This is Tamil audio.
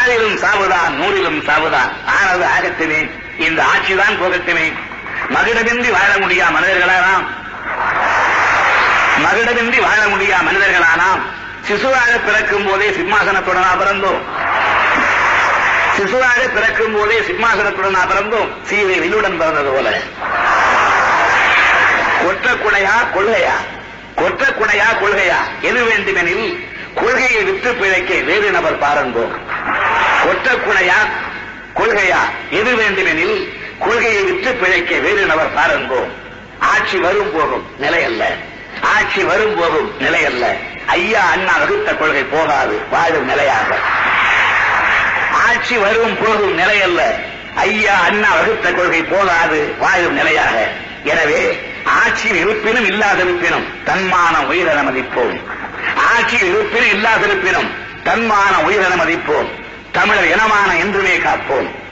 ஆறிலும் சாவுதான் நூறிலும் சாவுதான் ஆனது ஆகட்டுமே இந்த ஆட்சிதான் போகட்டுமே மகிடமின்றி வாழ முடியா மனிதர்களானாம் மகிடமின்றி வாழ முடியா மனிதர்களானாம் சிசுவாக பிறக்கும் போதே சிம்மாசனத்துடனா பிறந்தோம் சிசுவாக பிறக்கும் போதே சிம்மாசனத்துடனா பிறந்தோம் சீதை வில்லுடன் பிறந்தது போல கொற்ற குடையா கொள்கையா கொற்ற குடையா கொள்கையா எது வேண்டுமெனில் கொள்கையை விட்டு பிழைக்க வேறு நபர் பாருங்கோம் கொற்ற குடையா கொள்கையா எது வேண்டுமெனில் கொள்கையை விட்டு பிழைக்க வேறு நபர் பாருங்கோம் ஆட்சி வரும் போகும் நிலையல்ல ஆட்சி வரும் போகும் நிலையல்ல ஐயா அண்ணா வகுத்த கொள்கை போகாது வாழும் நிலையாக ஆட்சி வரும் போகும் நிலையல்ல ஐயா அண்ணா வகுத்த கொள்கை போகாது வாழும் நிலையாக எனவே ஆட்சியில் இருப்பினும் இல்லாதிருப்பினும் தன்மான உயிரென மதிப்போம் ஆட்சியில் இருப்பினும் இல்லாதிருப்பினும் தன்மான உயிரென மதிப்போம் தமிழர் இனமான என்றுமே காப்போம்